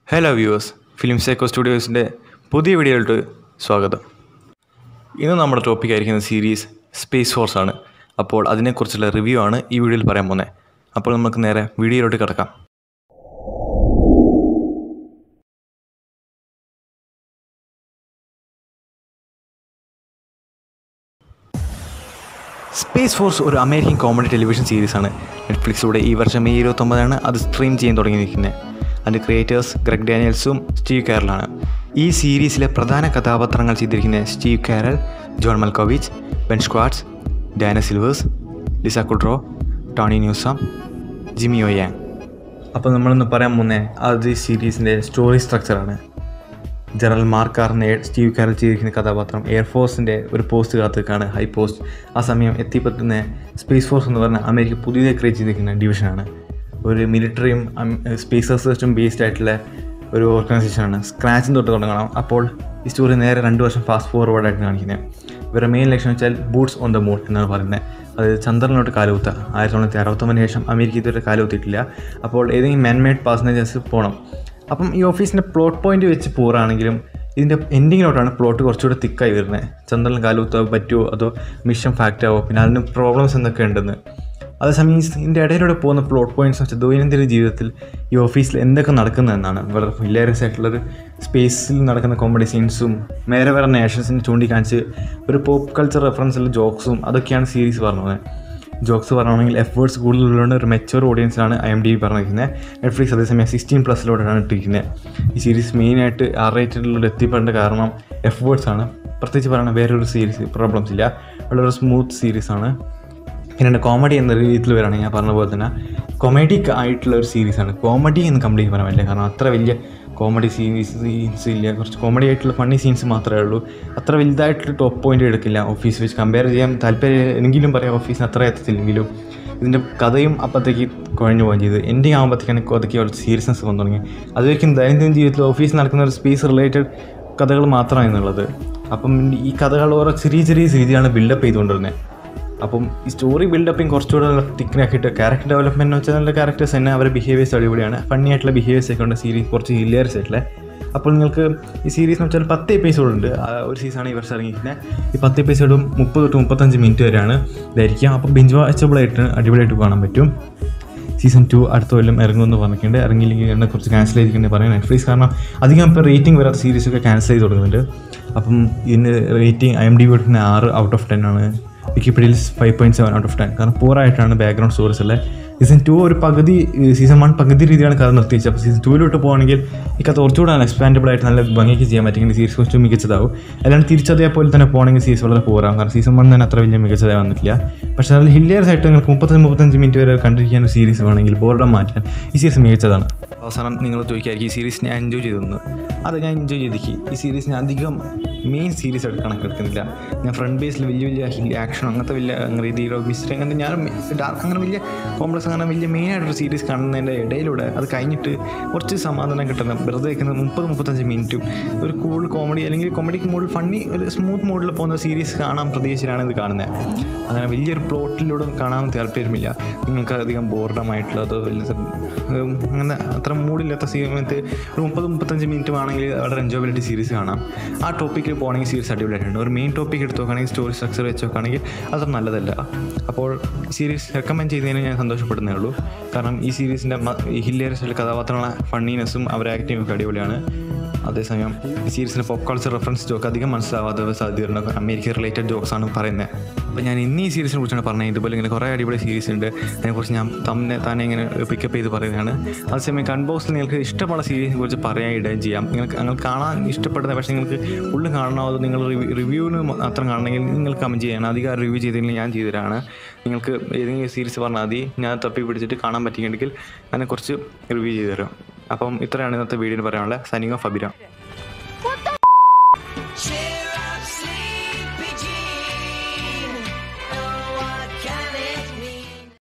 hello viewers film psycho സ്റ്റുഡിയോസിൻ്റെ പുതിയ വീഡിയോയിലോട്ട് സ്വാഗതം ഇന്ന് നമ്മുടെ ടോപ്പിക് ആയിരിക്കുന്ന സീരീസ് സ്പേസ് ഫോഴ്സ് ആണ് അപ്പോൾ അതിനെക്കുറിച്ചുള്ള റിവ്യൂ ആണ് ഈ വീഡിയോയിൽ പറയാൻ പോകുന്നത് അപ്പോൾ നമുക്ക് നേരെ വീഡിയോയിലോട്ട് കിടക്കാം സ്പേസ് ഫോഴ്സ് ഒരു അമേരിക്കൻ കോമഡി ടെലിവിഷൻ സീരീസാണ് നെറ്റ്ഫ്ലിക്സിലൂടെ ഈ വർഷം മെയ് ഇരുപത്തൊമ്പതാണ് അത് സ്ട്രീം ചെയ്യാൻ തുടങ്ങിയിരിക്കുന്നത് അതിൻ്റെ ക്രിയേറ്റേഴ്സ് ഗ്രഗ് ഡാനിയൽസും സ്റ്റീവ് കാരലാണ് ഈ സീരീസിലെ പ്രധാന കഥാപാത്രങ്ങൾ ചെയ്തിരിക്കുന്നത് Steve Carell John Malkovich Ben Schwartz Dana Silvers Lisa Kudrow Tawny Newsome Jimmy O Yang അപ്പോൾ നമ്മളിന്ന് പറയാൻ പോകുന്നത് അത് ഈ സീരീസിൻ്റെ സ്റ്റോറി സ്ട്രക്ചറാണ് ജനറൽ മാർക്കാറിനെ സ്റ്റീവ് കാരൽ ചെയ്തിരിക്കുന്ന കഥാപാത്രം എയർഫോഴ്സിൻ്റെ ഒരു പോസ്റ്റ് കാത്തിക്കാണ് ഹൈ പോസ്റ്റ് ആ സമയം എത്തിപ്പറ്റുന്ന സ്പേസ് ഫോഴ്സ് എന്ന് പറഞ്ഞാൽ അമേരിക്ക പുതിയതായി ക്രിയേറ്റ് ചെയ്തിരിക്കുന്ന ഡിവിഷനാണ് ഒരു മിലിറ്ററിയും സ്പേസ് റിസർച്ചും ബേസ്ഡ് ആയിട്ടുള്ള ഒരു ഓർഗനൈസേഷനാണ് സ്ക്രാച്ചിൽ തൊട്ട് തുടങ്ങണം അപ്പോൾ ഈ സ്റ്റോറി നേരെ രണ്ട് വർഷം ഫാസ്റ്റ് ഫോർവേഡായിട്ട് കാണിക്കുന്നത് ഇവരുടെ മെയിൻ ലക്ഷ്യം വെച്ചാൽ ബൂട്ട്സ് ഓൺ ദ മൂൺ എന്നാണ് പറയുന്നത് അത് ചന്ദ്രനിലോട്ട് കാലുകുത്തുക ആയിരത്തി തൊള്ളായിരത്തി അറുപത്തൊമ്പതിന് ശേഷം അമേരിക്ക ഇതുവരെ കാലുകുത്തിയിട്ടില്ല അപ്പോൾ ഏതെങ്കിലും മാൻമെയ്ഡ് പാസഞ്ചേഴ്സ് പോകണം അപ്പം ഈ ഓഫീസിൻ്റെ പ്ലോട്ട് പോയിന്റ് വെച്ച് പോറാണെങ്കിലും ഇതിൻ്റെ എൻഡിങ്ങിലോട്ടാണ് പ്ലോട്ട് കുറച്ചുകൂടി തിക്കായി വരുന്നത് ചന്ദ്രൻ കാലുകുത്താൻ പറ്റുമോ അതോ മിഷൻ ഫാക്റ്റ് ആവോ പിന്നെ അതിന് പ്രോബ്ലംസ് എന്തൊക്കെ ഉണ്ടെന്ന് അതേസമയം ഈ ഇതിൻ്റെ ഇടയിലൂടെ പോകുന്ന പ്ലോട്ട് പോയിന്റ്സ് വെച്ചാൽ ദൈനംദിന ജീവിതത്തിൽ ഈ ഓഫീസിൽ എന്തൊക്കെ നടക്കുന്നതെന്നാണ് വളരെ ഹിലേറിയസ് ആയിട്ടുള്ളൊരു സ്പേസിൽ നടക്കുന്ന കോമഡി സീൻസും വേറെ വേറെ നേഷൻസിനെ ചൂണ്ടിക്കാണിച്ച് ഒരു പോപ്പ് കൾച്ചർ റെഫറൻസിലുള്ള ജോക്സും അതൊക്കെയാണ് സീരീസ് പറഞ്ഞത് ജോക്സ് പറയുകയാണെങ്കിൽ എഫേർട്സ് കൂടുതലുള്ളതുകൊണ്ട് ഒരു മെച്ചോർ ഓഡിയൻസിനാണ് ഐ എം ഡി പറഞ്ഞിരിക്കുന്നത് നെറ്റ്ഫ്ലിക്സ് അതേസമയം സിക്സ്റ്റീൻ പ്ലസ്സിലോട്ടാണ് ഇട്ടിരിക്കുന്നത് ഈ സീരീസ് മെയിനായിട്ട് ആർ റേറ്റഡിലൂടെ എത്തിപ്പെടേണ്ട കാരണം എഫേർട്സ് ആണ് പ്രത്യേകിച്ച് പറയുന്ന വേറൊരു സീരീസ് പ്രോബ്ലംസ് ഇല്ല വളരെ സ്മൂത്ത് സീരീസ് ആണ് പിന്നെ കോമഡി എന്ന രീതിയിൽ വരികയാണെങ്കിൽ ഞാൻ പറഞ്ഞ പോലെ തന്നെ കൊമേഡിക് ആയിട്ടുള്ള ഒരു സീരീസാണ് കോമഡി എന്ന് കംപ്ലീറ്റ് പറയാൻ പറ്റില്ല കാരണം അത്ര വലിയ കോമഡി സീരീസ് സീൻസ് ഇല്ല കുറച്ച് കോമഡി ആയിട്ടുള്ള ഫണ്ണി സീൻസ് മാത്രമേ ഉള്ളൂ അത്ര വലുതായിട്ട് ടോപ്പ് പോയിന്റ് എടുക്കില്ല ഓഫീസ് വെച്ച് കമ്പയർ ചെയ്യാൻ താല്പര്യം എങ്കിലും പറയാം ഓഫീസിന് അത്ര എത്തത്തില്ലെങ്കിലും ഇതിൻ്റെ കഥയും അപ്പോഴത്തേക്ക് കുഴഞ്ഞു പോവുകയും ചെയ്ത് എൻഡിങ് ആകുമ്പോഴത്തേക്കാണ് അതൊക്കെ ഒരു സീരിയസ്നെസ് വന്നു തുടങ്ങി അതുവരെയും ദൈനംദിന ജീവിതത്തിൽ ഓഫീസിൽ നടക്കുന്ന ഒരു സ്പേസ് റിലേറ്റഡ് കഥകൾ മാത്രമാണ് എന്നുള്ളത് അപ്പം ഈ കഥകൾ ഓരോ ചെറിയ ചെറിയ രീതിയാണ് ബിൽഡപ്പ് ചെയ്തുകൊണ്ടിരുന്നത് അപ്പം ഈ സ്റ്റോറി ബിൽഡപ്പിങ് കുറച്ചുകൂടെ തിക്കനാക്കിയിട്ട് ക്യാരക്ടർ ഡെവലപ്മെൻറ്റ് എന്ന് വെച്ചാൽ നല്ല ക്യാരക്ടേഴ്സ് തന്നെ അവരുടെ ബിഹേവിയേഴ്സ് അടിപൊളിയാണ് ഫണ്ണി ആയിട്ടുള്ള ബിഹേവിയേഴ്സ് ഒക്കെ ഉണ്ട് സീരീസ് കുറച്ച് ഹില്ലേഴ്സ് ആയിട്ടുള്ള അപ്പോൾ നിങ്ങൾക്ക് ഈ സീരീസ് എന്ന് വെച്ചാൽ പത്ത് എപ്പിസോഡ് ഉണ്ട് ആ ഒരു സീസണാണ് ഈ വർഷം ഇറങ്ങിയിരിക്കുന്നത് ഈ പത്ത് എപ്പിസോഡും മുപ്പത് തൊട്ട് മുപ്പത്തഞ്ച് മിനിറ്റ് വരെയാണ് ഇതായിരിക്കുക അപ്പോൾ ബിഞ്ച് വാച്ചബിളായിട്ട് അടിപൊളിയായിട്ട് കാണാൻ പറ്റും സീസൺ ടു അടുത്ത കൊല്ലം ഇറങ്ങുമെന്ന് പറഞ്ഞിട്ടുണ്ട് ഇറങ്ങിയില്ലെങ്കിൽ എന്നെ കുറച്ച് ക്യാൻസൽ ചെയ്തിട്ടുണ്ട് പറയാൻ നെറ്റ്ഫ്ലിക്സ് കാരണം അധികം ഇപ്പോൾ റേറ്റിംഗ് വരാത്ത സീരീസൊക്കെ ക്യാൻസൽ ചെയ്ത് തുടങ്ങുന്നുണ്ട് അപ്പം ഇതിൻ്റെ റേറ്റിംഗ് ഐ എം ഡി കൊടുക്കുന്ന ആറ് ഔട്ട് ഓഫ് ടെൻ ആണ് വിക്കിപീഡിയയിൽ five point seven out of ten കാരണം പൂറായിട്ടാണ് ബാക്ക്ഗ്രൗണ്ട് സ്റ്റോറീസ് ഉള്ളത് സീസൺ ടു ഒരു പകുതി സീസൺ വൺ പകുതി രീതിയാണ് കഥ നിർത്തിച്ചത് അപ്പോൾ സീസൺ ടൂവിലോട്ട് പോകുകയാണെങ്കിൽ ഈ കഥ കുറച്ചുകൂടെ എക്സ്പാൻഡബിൾ ആയിട്ട് നല്ല ഭംഗിക്ക് ചെയ്യാൻ പറ്റുമെങ്കിൽ സീരീസ് കുറച്ച് മികച്ചതാവും അല്ലാണ്ട് തിരിച്ചതേപോലെ തന്നെ പോകണമെങ്കിൽ സീരീസ് വളരെ പൂറാകും കാരണം സീസൺ വൺ തന്നെ അത്ര വലിയ മികച്ചതായി വന്നിട്ടില്ല പക്ഷേ അതിൽ ഹില്ലിയർസ് ആയിട്ട് നിങ്ങൾക്ക് മുപ്പത്തഞ്ച് മുപ്പത്തഞ്ച് മിനിറ്റ് വരെ കണ്ടിരിക്കാൻ ഒരു സീരീസ് വേണമെങ്കിൽ ബോർഡം മാറ്റാൻ ഈ സീരീസ് മികച്ചതാണ് അവസാനം നിങ്ങൾ ചോദിക്കായിരിക്കും ഈ സീരീസ് ഞാൻ എൻജോയ് ചെയ്തെന്ന് അത് ഞാൻ എൻജോയ് ചെയ്തിരിക്കും ഈ സീരീസ് ഞാൻ അധികം മെയിൻ സീരീസ് ആയിട്ട് കണക്കെടുക്കുന്നില്ല ഞാൻ ഫ്രണ്ട് ബേസിൽ വലിയ വലിയ ആക്ഷൻ അങ്ങനത്തെ വലിയ രീതിയിലോ മിസ്റ്ററി അങ്ങനത്തെ ഞാൻ ഡാർക്ക് അങ്ങനെ വലിയ കോംപ്ലക്സ് അങ്ങനെ വലിയ മെയിൻ ആയിട്ടൊരു സീരീസ് കാണുന്നതിൻ്റെ ഇടയിലൂടെ അത് കഴിഞ്ഞിട്ട് കുറച്ച് സമാധാനം കിട്ടുന്ന വെറുതെ വയ്ക്കുന്ന മുപ്പത് മുപ്പത്തഞ്ച് മിനിറ്റും ഒരു കൂൾ കോമഡി അല്ലെങ്കിൽ കോമഡിക്ക് മോഡിൽ ഫണ്ണി ഒരു സ്മൂത്ത് മോഡിൽ പോകുന്ന സീരീസ് കാണാൻ പ്രതീക്ഷിച്ചാണ് ഇത് കാണുന്നത് അങ്ങനെ വലിയൊരു പ്ലോട്ടിലൂടെ കാണാൻ താല്പര്യമില്ല നിങ്ങൾക്ക് അധികം ബോർഡമായിട്ടുള്ളതോ വലിയ അങ്ങനെ അത്ര മൂഡില്ലാത്ത സമയത്ത് ഒരു മുപ്പത് മുപ്പത്തഞ്ച് മിനിറ്റ് ആണെങ്കിൽ വളരെ എൻജോയബിലിറ്റി സീരീസ് കാണാം ആ ടോപ്പിക്കിൽ പോകണമെങ്കിൽ സീരീസ് അടിപൊളിയായിട്ടുണ്ട് ഒരു മെയിൻ ടോപ്പിക് എടുത്ത് നോക്കുകയാണെങ്കിൽ സ്റ്റോറി സ്ട്രക്ചർ വെച്ച് നോക്കുകയാണെങ്കിൽ അത്ര നല്ലതല്ല അപ്പോൾ ഈ സീരീസ് റെക്കമെൻഡ് ചെയ്തതിന് ഞാൻ സന്തോഷപ്പെടുന്നേ ഉള്ളൂ കാരണം ഈ സീരീസിൻ്റെ ഹില്ലേറിയസ് കഥാപാത്രങ്ങളെ ഫണ്ണീനെസ്സും അവരുടെ ആക്ടിങ്ങും ഒക്കെ അടിപൊളിയാണ് അതേസമയം ഈ സീരീസിൻ്റെ പോപ്പ് കൾച്ചർ റെഫറൻസ് ജോക്ക് അധികം മനസ്സിലാവാത്ത സാധ്യതയുണ്ട് അമേരിക്ക റിലേറ്റഡ് ജോക്സ് ആണ് പറയുന്നത് അപ്പോൾ ഞാൻ ഇന്ന് ഈ സീരീസിനെ കുറിച്ചാണ് പറഞ്ഞത് ഇതുപോലെ ഇങ്ങനെ കുറേ അടിപൊളി സീരീസ് ഉണ്ട് അതിനെക്കുറിച്ച് ഞാൻ തന്നെ തന്നെ ഇങ്ങനെ പിക്കപ്പ് ചെയ്ത് പറയുന്നതാണ് അതേസമയം കൺബോക്സിൽ നിങ്ങൾക്ക് ഇഷ്ടമുള്ള സീരീസിനെ കുറിച്ച് പറയാൻ ഇടുകയും ചെയ്യാം നിങ്ങൾക്ക് നിങ്ങൾ കാണാൻ ഇഷ്ടപ്പെടുന്ന പക്ഷേ നിങ്ങൾക്ക് ഫുള്ള് കാണണോ അത് നിങ്ങൾ റിവ്യൂവിന് മാത്രം കാണണമെങ്കിൽ നിങ്ങൾ കമൻറ്റ് ചെയ്യണം അധികം റിവ്യൂ ചെയ്തെങ്കിൽ ഞാൻ ചെയ്തുതരാണ് നിങ്ങൾക്ക് ഏതെങ്കിലും സീരീസ് പറഞ്ഞാൽ മതി ഞാൻ തപ്പി പിടിച്ചിട്ട് കാണാൻ പറ്റിയെങ്കിൽ അതിനെക്കുറിച്ച് റിവ്യൂ ചെയ്തു തരാം അപ്പം ഇത്രയാണ് ഇന്നത്തെ വീഡിയോയിൽ പറയാനുള്ളത് സൈനിങ് ഓഫ് അഭിരാം